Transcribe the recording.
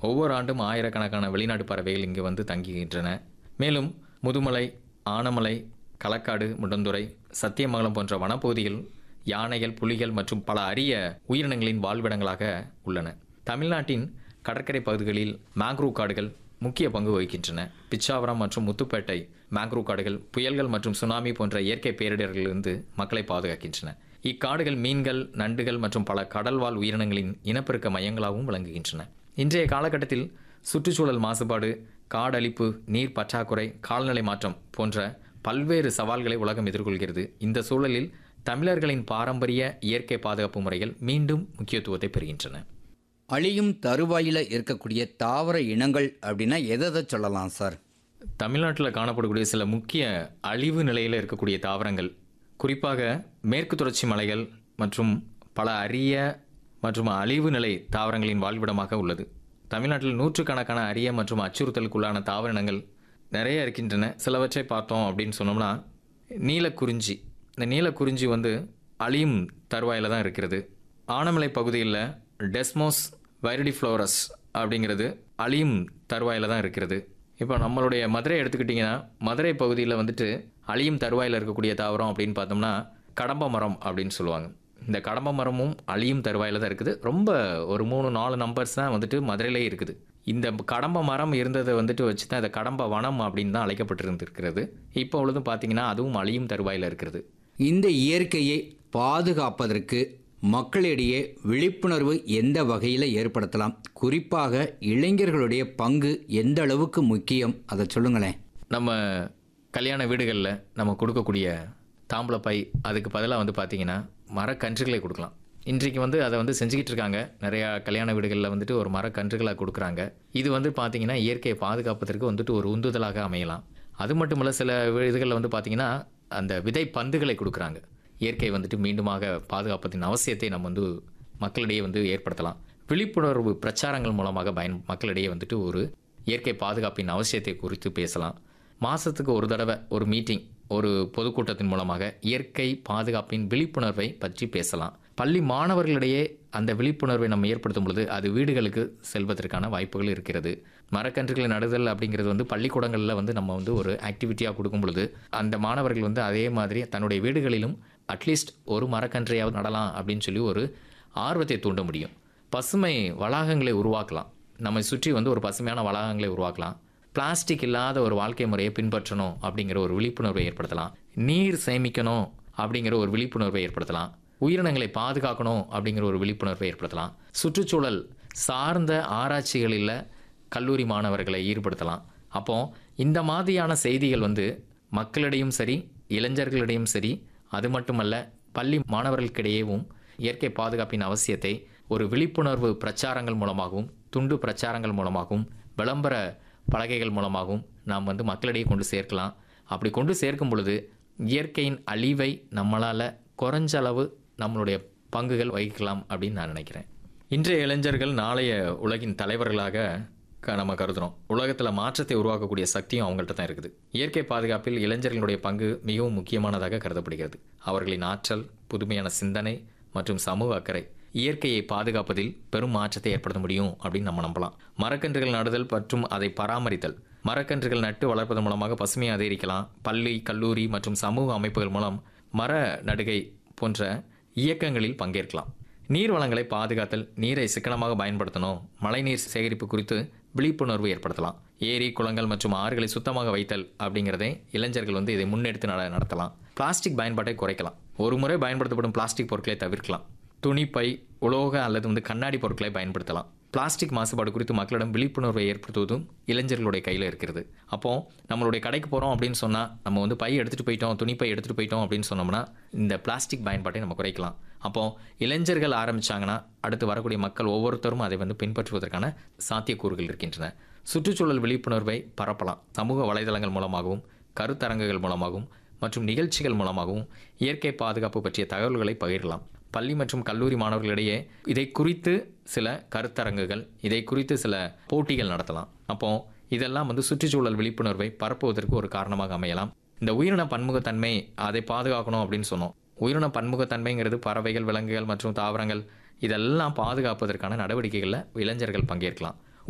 ஒவ்வொரு ஆண்டும் ஆயிரக்கணக்கான வெளிநாட்டு பறவைகள் இங்கு வந்து தங்குகின்றன மேலும் முதுமலை ஆனமலை களக்காடு முடந்துறை சத்தியமங்கலம் போன்ற வனப்பகுதிகள் யானைகள் புலிகள் மற்றும் பல அரிய உயிரினங்களின் வாழ்விடங்களாக உள்ளன தமிழ்நாட்டின் கடற்கரை பகுதிகளில் மேங்க்ரூவ் காடுகள் முக்கிய பங்கு வகிக்கின்றன பிச்சாவரம் மற்றும் முத்துப்பேட்டை மேங்க்ரூவ் காடுகள் புயல்கள் மற்றும் சுனாமி போன்ற இயற்கை பேரிடர்களிலிருந்து மக்களை பாதுகாக்கின்றன இக்காடுகள் மீன்கள் நண்டுகள் மற்றும் பல கடல்வாழ் உயிரினங்களின் இனப்பெருக்க மையங்களாகவும் விளங்குகின்றன இன்றைய காலகட்டத்தில் சுற்றுச்சூழல் மாசுபாடு காடழிப்பு நீர் பற்றாக்குறை காலநிலை மாற்றம் போன்ற பல்வேறு சவால்களை உலகம் எதிர்கொள்கிறது இந்த சூழலில் தமிழர்களின் பாரம்பரிய இயற்கை பாதுகாப்பு முறைகள் மீண்டும் முக்கியத்துவத்தை பெறுகின்றன அழியும் தருவாயில் இருக்கக்கூடிய தாவர இனங்கள் அப்படின்னா எதை எதை சொல்லலாம் சார் தமிழ்நாட்டில் காணப்படக்கூடிய சில முக்கிய அழிவு நிலையில் இருக்கக்கூடிய தாவரங்கள் குறிப்பாக மேற்கு தொடர்ச்சி மலைகள் மற்றும் பல அரிய மற்றும் அழிவு நிலை தாவரங்களின் வாழ்விடமாக உள்ளது தமிழ்நாட்டில் நூற்றுக்கணக்கான அரிய மற்றும் அச்சுறுத்தலுக்குள்ளான தாவரங்கள் நிறைய இருக்கின்றன சிலவற்றை பார்த்தோம் அப்படின்னு சொன்னோம்னா நீலக்குறிஞ்சி இந்த நீலக்குறிஞ்சி வந்து அழியும் தருவாயில் தான் இருக்கிறது ஆனமலை பகுதியில் டெஸ்மோஸ் வைரடிஃப்ளோரஸ் அப்படிங்கிறது அழியும் தருவாயில் தான் இருக்கிறது இப்போ நம்மளுடைய மதுரை எடுத்துக்கிட்டிங்கன்னா மதுரை பகுதியில் வந்துட்டு அழியும் தருவாயில் இருக்கக்கூடிய தாவரம் அப்படின்னு பார்த்தோம்னா கடம்ப மரம் அப்படின்னு சொல்லுவாங்க இந்த கடம்ப மரமும் அழியும் தருவாயில் தான் இருக்குது ரொம்ப ஒரு மூணு நாலு நம்பர்ஸ் தான் வந்துட்டு மதுரையிலே இருக்குது இந்த கடம்ப மரம் இருந்ததை வந்துட்டு வச்சு தான் இந்த கடம்ப வனம் அப்படின்னு தான் அழைக்கப்பட்டிருந்திருக்கிறது இப்போ உள்ளதும் பார்த்தீங்கன்னா அதுவும் அழியும் தருவாயில் இருக்கிறது இந்த இயற்கையை பாதுகாப்பதற்கு மக்களிடையே விழிப்புணர்வு எந்த வகையில் ஏற்படுத்தலாம் குறிப்பாக இளைஞர்களுடைய பங்கு எந்த அளவுக்கு முக்கியம் அதை சொல்லுங்களேன் நம்ம கல்யாண வீடுகளில் நம்ம கொடுக்கக்கூடிய தாம்பளப்பை அதுக்கு பதிலாக வந்து பார்த்தீங்கன்னா மரக்கன்றுகளை கொடுக்கலாம் இன்றைக்கு வந்து அதை வந்து செஞ்சுக்கிட்டு இருக்காங்க நிறையா கல்யாண வீடுகளில் வந்துட்டு ஒரு மரக்கன்றுகளை கொடுக்குறாங்க இது வந்து பார்த்தீங்கன்னா இயற்கையை பாதுகாப்பதற்கு வந்துட்டு ஒரு உந்துதலாக அமையலாம் அது மட்டும் இல்லை சில இதுகளில் வந்து பார்த்தீங்கன்னா அந்த விதை பந்துகளை கொடுக்குறாங்க இயற்கை வந்துட்டு மீண்டுமாக பாதுகாப்பதின் அவசியத்தை நம்ம வந்து மக்களிடையே வந்து ஏற்படுத்தலாம் விழிப்புணர்வு பிரச்சாரங்கள் மூலமாக பயன் மக்களிடையே வந்துட்டு ஒரு இயற்கை பாதுகாப்பின் அவசியத்தை குறித்து பேசலாம் மாதத்துக்கு ஒரு தடவை ஒரு மீட்டிங் ஒரு பொதுக்கூட்டத்தின் மூலமாக இயற்கை பாதுகாப்பின் விழிப்புணர்வை பற்றி பேசலாம் பள்ளி மாணவர்களிடையே அந்த விழிப்புணர்வை நம்ம ஏற்படுத்தும் பொழுது அது வீடுகளுக்கு செல்வதற்கான வாய்ப்புகள் இருக்கிறது மரக்கன்றுகளை நடுதல் அப்படிங்கிறது வந்து பள்ளிக்கூடங்களில் வந்து நம்ம வந்து ஒரு ஆக்டிவிட்டியாக கொடுக்கும் பொழுது அந்த மாணவர்கள் வந்து அதே மாதிரி தன்னுடைய வீடுகளிலும் அட்லீஸ்ட் ஒரு மரக்கன்றையாவது நடலாம் அப்படின்னு சொல்லி ஒரு ஆர்வத்தை தூண்ட முடியும் பசுமை வளாகங்களை உருவாக்கலாம் நம்மை சுற்றி வந்து ஒரு பசுமையான வளாகங்களை உருவாக்கலாம் பிளாஸ்டிக் இல்லாத ஒரு வாழ்க்கை முறையை பின்பற்றணும் அப்படிங்கிற ஒரு விழிப்புணர்வை ஏற்படுத்தலாம் நீர் சேமிக்கணும் அப்படிங்கிற ஒரு விழிப்புணர்வை ஏற்படுத்தலாம் உயிரினங்களை பாதுகாக்கணும் அப்படிங்கிற ஒரு விழிப்புணர்வை ஏற்படுத்தலாம் சுற்றுச்சூழல் சார்ந்த ஆராய்ச்சிகளில் கல்லூரி மாணவர்களை ஈடுபடுத்தலாம் அப்போ இந்த மாதிரியான செய்திகள் வந்து மக்களிடையும் சரி இளைஞர்களிடையும் சரி அது மட்டுமல்ல பள்ளி மாணவர்களுக்கிடையேவும் இயற்கை பாதுகாப்பின் அவசியத்தை ஒரு விழிப்புணர்வு பிரச்சாரங்கள் மூலமாகவும் துண்டு பிரச்சாரங்கள் மூலமாகவும் விளம்பர பலகைகள் மூலமாகவும் நாம் வந்து மக்களிடையே கொண்டு சேர்க்கலாம் அப்படி கொண்டு சேர்க்கும் பொழுது இயற்கையின் அழிவை நம்மளால் குறைஞ்ச அளவு நம்மளுடைய பங்குகள் வகிக்கலாம் அப்படின்னு நான் நினைக்கிறேன் இன்றைய இளைஞர்கள் நாளைய உலகின் தலைவர்களாக க- நம்ம கருதுகிறோம் உலகத்தில் மாற்றத்தை உருவாக்கக்கூடிய சக்தியும் அவங்கள்ட்ட தான் இருக்குது இயற்கை பாதுகாப்பில் இளைஞர்களுடைய பங்கு மிகவும் முக்கியமானதாக கருதப்படுகிறது அவர்களின் ஆற்றல் புதுமையான சிந்தனை மற்றும் சமூக அக்கறை இயற்கையை பாதுகாப்பதில் பெரும் மாற்றத்தை ஏற்படுத்த முடியும் அப்படின்னு நம்ம நம்பலாம் மரக்கன்றுகள் நடுதல் மற்றும் அதை பராமரித்தல் மரக்கன்றுகள் நட்டு வளர்ப்பதன் மூலமாக பசுமையை அதிகரிக்கலாம் பள்ளி கல்லூரி மற்றும் சமூக அமைப்புகள் மூலம் மர நடுகை போன்ற இயக்கங்களில் பங்கேற்கலாம் நீர் வளங்களை பாதுகாத்தல் நீரை சிக்கனமாக பயன்படுத்தணும் மழைநீர் சேகரிப்பு குறித்து விழிப்புணர்வு ஏற்படுத்தலாம் ஏரி குளங்கள் மற்றும் ஆறுகளை சுத்தமாக வைத்தல் அப்படிங்கிறதை இளைஞர்கள் வந்து இதை முன்னெடுத்து நட நடத்தலாம் பிளாஸ்டிக் பயன்பாட்டை குறைக்கலாம் ஒரு முறை பயன்படுத்தப்படும் பிளாஸ்டிக் பொருட்களை தவிர்க்கலாம் துணிப்பை உலோக அல்லது வந்து கண்ணாடி பொருட்களை பயன்படுத்தலாம் பிளாஸ்டிக் மாசுபாடு குறித்து மக்களிடம் விழிப்புணர்வை ஏற்படுத்துவதும் இளைஞர்களுடைய கையில் இருக்கிறது அப்போ நம்மளுடைய கடைக்கு போகிறோம் அப்படின்னு சொன்னால் நம்ம வந்து பை எடுத்துகிட்டு போயிட்டோம் துணிப்பை எடுத்துகிட்டு போயிட்டோம் அப்படின்னு சொன்னோம்னா இந்த பிளாஸ்டிக் பயன்பாட்டை நம்ம குறைக்கலாம் அப்போ இளைஞர்கள் ஆரம்பிச்சாங்கன்னா அடுத்து வரக்கூடிய மக்கள் ஒவ்வொருத்தரும் அதை வந்து பின்பற்றுவதற்கான சாத்தியக்கூறுகள் இருக்கின்றன சுற்றுச்சூழல் விழிப்புணர்வை பரப்பலாம் சமூக வலைதளங்கள் மூலமாகவும் கருத்தரங்குகள் மூலமாகவும் மற்றும் நிகழ்ச்சிகள் மூலமாகவும் இயற்கை பாதுகாப்பு பற்றிய தகவல்களை பகிரலாம் பள்ளி மற்றும் கல்லூரி மாணவர்களிடையே இதை குறித்து சில கருத்தரங்குகள் இதை குறித்து சில போட்டிகள் நடத்தலாம் அப்போ இதெல்லாம் வந்து சுற்றுச்சூழல் விழிப்புணர்வை பரப்புவதற்கு ஒரு காரணமாக அமையலாம் இந்த உயிரின பன்முகத்தன்மை அதை பாதுகாக்கணும் அப்படின்னு சொன்னோம் உயிரின பன்முகத்தன்மைங்கிறது பறவைகள் விலங்குகள் மற்றும் தாவரங்கள் இதெல்லாம் பாதுகாப்பதற்கான நடவடிக்கைகளில் இளைஞர்கள் பங்கேற்கலாம்